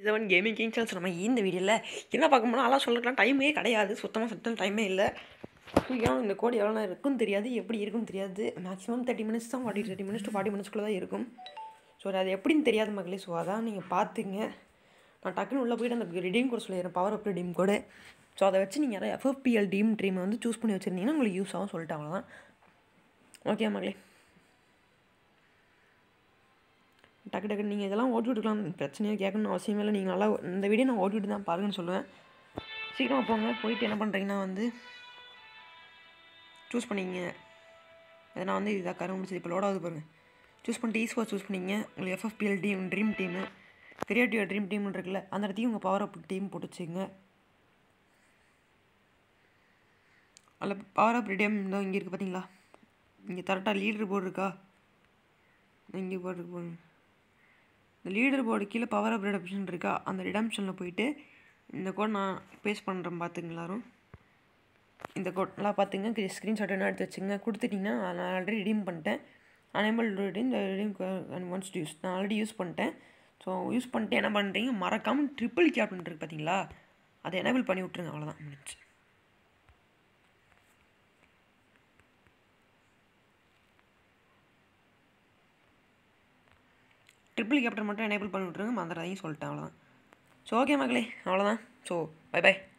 seven gaming king channels நம்ம இந்த வீடியோவில் என்ன பார்க்க போனால் நல்லா சொல்லலாம் டைமே கிடையாது சுத்தமாக சுத்தம் டைமே இல்லை ஏன்னா இந்த கோடி எவ்வளோ நேரம் இருக்குன்னு தெரியாது எப்படி இருக்குன்னு தெரியாது மேக்ஸிமம் தேர்ட்டி மினிட்ஸ் தான் forty thirty minutes to forty மினிட்ஸ்க்குள்ளே தான் இருக்கும் ஸோ அது எப்படின்னு தெரியாது மக்களே ஸோ அதான் நீங்கள் பார்த்துங்க நான் டக்குன்னு உள்ளே போயிட்டு அந்த ரெடீம் கோட் சொல்லிடுறேன் power up redeem code so அதை வச்சு நீங்கள் யாராவது எஃப்எஃபிஎல் டீம் ட்ரீமை வந்து சூஸ் பண்ணி வச்சுருந்தீங்கன்னா உங்களுக்கு யூஸ் ஆகும் சொல்லிட்டு அவ்வளோதான் ஓகே மக்களே டக்கு டக்கு நீங்கள் இதெல்லாம் ஓட்டி விட்டுக்கலாம் பிரச்சனையாக கேட்கணும்னு அவசியமே இல்லை நீங்கள் நல்லா இந்த வீடியோ நான் ஓட்டி விட்டு தான் பாருங்கன்னு சொல்லுவேன் சீக்கிரமாக போங்க போயிட்டு என்ன பண்ணுறீங்கன்னா வந்து சூஸ் பண்ணிங்க அதை நான் வந்து இதாக கரை முடிச்சது இப்போ லோட் ஆகுது பாருங்கள் சூஸ் பண்ணிட்டு ஈஸ்போர்ட் சூஸ் பண்ணிங்க உங்களுக்கு FFPL team dream team creative dream team இருக்குல்ல அந்த இடத்தையும் உங்கள் பவர் அப் டீம் போட்டு வச்சுங்க அதில் பவர் அப் டீம் இதோ இங்கே இருக்குது பார்த்தீங்களா இங்கே கரெக்டாக லீடர் போர்டு இருக்கா இங்கே போர்டு போடுங்க இந்த லீடர் போர்டு கீழே பவர் அப் ரிடம்ஷன் இருக்கா அந்த ரிடம்ஷனில் போயிட்டு இந்த கோட் நான் பேஸ்ட் பண்ணுறேன் பார்த்துங்க எல்லாரும் இந்த கோட் நல்லா பார்த்துங்க ஸ்க்ரீன்ஷாட் என்ன எடுத்து வச்சுங்க கொடுத்துட்டிங்கன்னா நான் ஆல்ரெடி ரிடீம் பண்ணிட்டேன் அனேபிள் ரிடீம் இந்த ரிடீம் ஒன்ஸ் யூஸ் நான் ஆல்ரெடி யூஸ் பண்ணிட்டேன் ஸோ யூஸ் பண்ணிட்டு என்ன பண்ணுறீங்க மறக்காமல் ட்ரிபிள் கேப்டன் இருக்குது பார்த்தீங்களா அதை எனேபிள் பண்ணி விட்ருங்க அவ்வளோதான் முடிச்சு ட்ரிபிள் கேப்டன் மட்டும் எனேபிள் பண்ணி விட்ருங்க மறந்துடாதீங்க சொல்லிட்டேன் அவ்வளோதான் ஸோ ஓகே மக்களே அவ்வளோதான் ஸோ பை பை